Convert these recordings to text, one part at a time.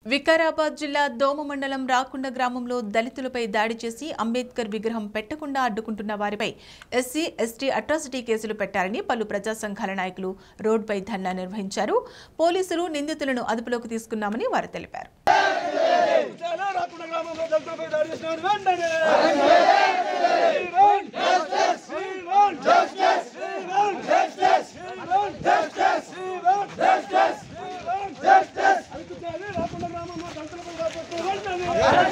వికారాబాద్ జిల్లా దోమ మండలం రాకుండ గ్రామంలో దళితులపై దాడి చేసి అంబేద్కర్ విగ్రహం పెట్టకుండా అడ్డుకుంటున్న వారిపై ఎస్సీ ఎస్టీ అట్రాసిటీ కేసులు పెట్టారని పలు ప్రజా సంఘాల నాయకులు రోడ్డుపై ధర్నా నిర్వహించారు పోలీసులు నిందితులను అదుపులోకి తీసుకున్నామని వారు తెలిపారు చాలా రాకుండా గ్రామంలో దళితులపై దాడి చేసిన వారిని వెంటనే We want justice! We want justice! We want justice! We want justice! We want justice! అడుగుతానే రాకుండా గ్రామంలో దళితులపై దాడి చేసిన వెంటనే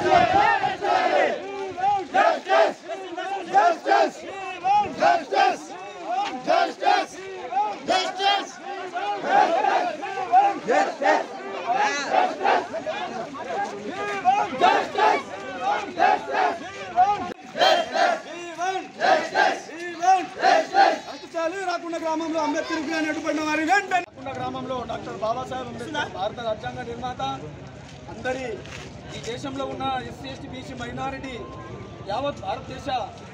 We want justice! We want justice! We want justice! We want justice! We want justice! We want justice! అత్యుచాలి రాకుండా గ్రామంలో అంబేద్కర్ విగ్రహాన్ని అడ్డుపడిన వారి వెంటనే రాకుండా గ్రామంలో డాక్టర్ బాబాసాహెబ్ అంబేద్కర్ భారత రాజ్యాంగ నిర్మాత అందరి ఈ దేశంలో ఉన్న ఎస్సీ ఎస్టీ బీసీ మైనారిటీ యావత్ భారతదేశ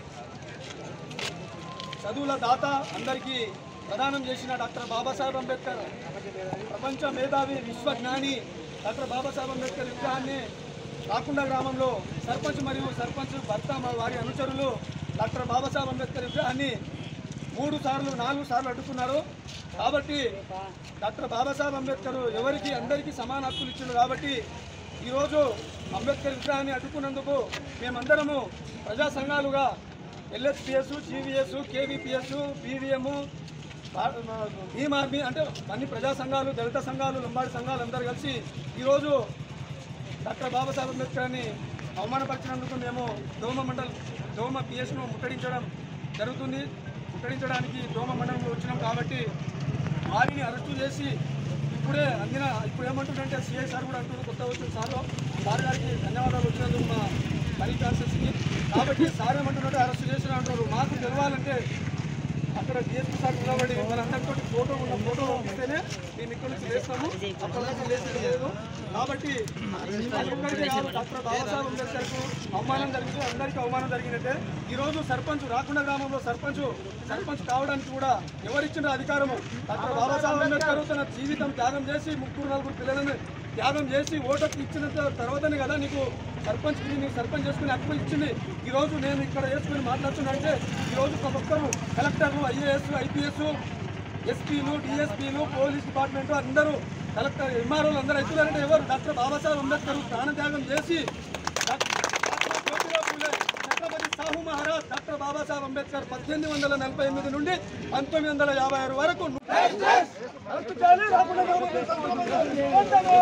చదువుల దాత అందరికీ ప్రదానం చేసిన డాక్టర్ బాబాసాహెబ్ అంబేద్కర్ ప్రపంచ మేధావి విశ్వజ్ఞాని డాక్టర్ బాబాసాహెబ్ అంబేద్కర్ విగ్రహాన్ని రాకుండా గ్రామంలో సర్పంచ్ మరియు సర్పంచ్ భర్త మరియు వారి అనుచరులు డాక్టర్ బాబాసాహెబ్ అంబేద్కర్ విగ్రహాన్ని మూడు సార్లు నాలుగు సార్లు అడ్డుకున్నారు కాబట్టి డాక్టర్ బాబాసాహెబ్ అంబేద్కర్ ఎవరికి అందరికీ సమాన హక్కులు ఇచ్చిండు కాబట్టి ఈరోజు అంబేద్కర్ విగ్రహాన్ని అడ్డుకున్నందుకు మేమందరము ప్రజా సంఘాలుగా LSPS GVS KVPS BVM Bhim Army అంటే అన్ని ప్రజా సంఘాలు దళిత సంఘాలు లంబాడి సంఘాలు అందరూ కలిసి ఈరోజు డాక్టర్ బాబాసాహెబ్ అంబేద్కర్ని అవమానపరిచినందుకు మేము దోమ మండల్ దోమ పిఎస్ను ముట్టడించడం జరుగుతుంది ముట్టడించడానికి దోమ మండలంలో వచ్చినాం కాబట్టి వారిని అరెస్టు చేసి ఇప్పుడే అందిన ఇప్పుడు ఏమంటుందంటే సిఐ సార్ కూడా అంటున్నారు కొత్త వచ్చిన సార్లో సార్ గారికి ధన్యవాదాలు వచ్చినందుకు మా పని కాన్సెస్కి కాబట్టి సార్ ఏమంటున్నట్టు అరెస్ట్ చేసిన అంటారు మాకు తెలవాలంటే అక్కడ డిఎస్పీ సార్ నిలబడి మనందరితో ఫోటో ఉన్న ఫోటో ఇస్తేనే మేము ఇక్కడ నుంచి లేస్తాము అక్కడ నుంచి లేచేది లేదు కాబట్టి అది ఒక్కరికే కాదు డాక్టర్ బాబాసాహెబ్ అంబేద్కర్కు అవమానం జరిగింది అందరికీ అవమానం జరిగినట్టే ఈరోజు సర్పంచ్ రాకుండా గ్రామంలో సర్పంచ్ సర్పంచ్ కావడానికి కూడా ఎవరిచ్చిన అధికారము డాక్టర్ బాబాసాహెబ్ అంబేద్కర్ తన జీవితం త్యాగం చేసి ముగ్గురు నలుగురు పిల్లలను త్యాగం చేసి ఓటుకు ఇచ్చిన తర్వాతనే కదా నీకు సర్పంచ్ నీకు సర్పంచ్ చేసుకుని హక్కు ఇచ్చింది ఈ రోజు నేను ఇక్కడ వేసుకుని మాట్లాడుతున్నా ఈ రోజు ప్రతి ఒక్కరు కలెక్టర్లు ఐఏఎస్ ఐపీఎస్ ఎస్పీలు డిఎస్పీలు పోలీస్ డిపార్ట్మెంట్ అందరూ కలెక్టర్ ఎంఆర్ఓలు అందరూ అవుతున్నారంటే ఎవరు డాక్టర్ బాబాసాహెబ్ అంబేద్కర్ ప్రాణత్యాగం చేసి డాక్టర్ జ్యోతిరావు పూలే, ఛత్రపతి సాహు మహారాజ్ డాక్టర్ బాబాసాహెబ్ అంబేద్కర్ పద్దెనిమిది వందల నలభై ఎనిమిది నుండి పంతొమ్మిది వందల యాభై ఆరు వరకు అడుగుతానే రాకుండా వెంటనే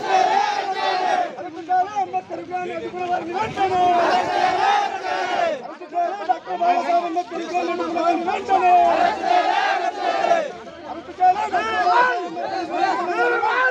అడుగుతానే అంబేద్కర్ విగ్రహాన్ని అడ్డుకున్న వారిని వెంటనే అడుగుతానే డాక్టర్ బాబాసాహెబ్ అంబేద్కర్ విగ్రహాన్ని అడ్డుకున్న వారిని వెంటనే అడుగుతానే డాక్టర్ బాబాసాహెబ్ అంబేద్కర్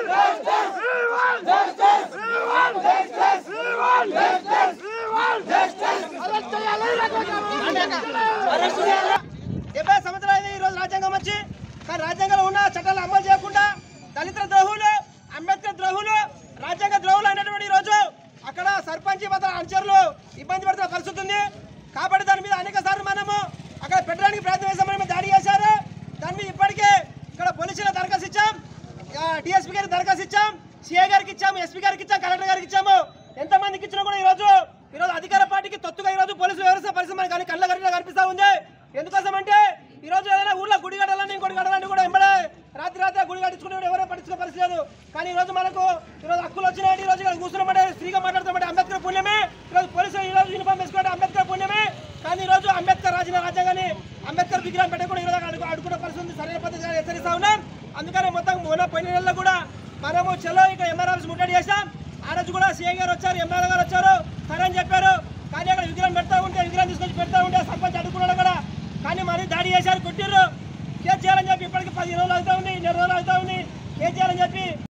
డెబ్బై సంవత్సరాలు ఈ రోజు రాజ్యాంగం వచ్చి కానీ రాజ్యాంగంలో ఉన్న చట్టాలు అమలు చేయకుండా దళిత ద్రోహులు అంబేద్కర్ ద్రోహులు రాజ్యాంగ ద్రోహులు అనేటువంటి ఈ రోజు అక్కడ సర్పంచ్ భద్ర అనుచరులు ఇబ్బంది పడుతున్న పరిస్థితి ఉంది కాబట్టి దాని మీద అనేక సార్లు మనము అక్కడ పెట్టడానికి ప్రయత్నం చేసామని మేము దాడి చేశారు దాని మీద ఇప్పటికే ఇక్కడ పోలీసుల దరఖాస్తు ఇచ్చాం డిఎస్పీ గారికి దరఖాస్తు ఇచ్చాం సిఐ గారికి ఇచ్చాము ఎస్పీ గారికి ఇచ్చాం కలెక్టర్ గారికి ఇచ్చాము ఎంతమందికి ఇచ్చినా కూడా ఈ రోజు ఈ రోజు అధికార పార్టీకి తొత్తుగా ఈ రోజు పోలీసులు వ్యవస్థ పరిస్థితి మనకి కానీ కళ్ళ కట్టిన కనిపిస్తా ఉంది ఎందుకోసం అంటే ఈ రోజు ఏదైనా ఊర్లో గుడి కట్టాలని ఇంకోటి కట్టాలని కూడా ఎంబడే రాత్రి రాత్రి గుడి కట్టించుకునే ఎవరో పట్టించుకునే పరిస్థితి లేదు కానీ ఈ రోజు మనకు ఈ రోజు హక్కులు వచ్చినాయి ఈ రోజు ఇక్కడ కూర్చున్నామంటే ఫ్రీగా మాట్లాడుతామంటే అంబేద్కర్ పుణ్యమే ఈ రోజు పోలీసులు ఈ రోజు యూనిఫామ్ వేసుకోవడం అంబేద్కర్ పుణ్యమే కానీ ఈ రోజు అంబేద్కర్ రాసిన రాజ్యాంగాన్ని అంబేద్కర్ విగ్రహం పెట్టకుండా ఈ రోజు అడుగు అడుగున్న పరిస్థితి ఉంది. సరైన పద్ధతిగా హెచ్చరిస్తా ఉన్నాం అందుకని మొత్తం మొన్న పోయిన నెలలో కూడా మనము చలో ఇక ఎంఆర్ ఆఫీస్ ముట్టడి చేసాం ఆ రోజు కూడా సీఎం గారు వచ్చారు ఎంఆర్ఓ గారు వచ్చారు సరే అని చెప్పారు కానీ అక్కడ విగ్రహం పెడతా ఉంటే విగ్రహం తీసుకొచ్చి పెడతా ఉంటే సర్పంచ్ అడుగున్నాడు కూడా కానీ మరి దాడి చేశారు కొట్టిర్రు కేసు చేయాలని చెప్పి ఇప్పటికి పది రోజులు అవుతా ఉంది నెల రోజులు అవుతా ఉంది కేసు చేయాలని చెప్పి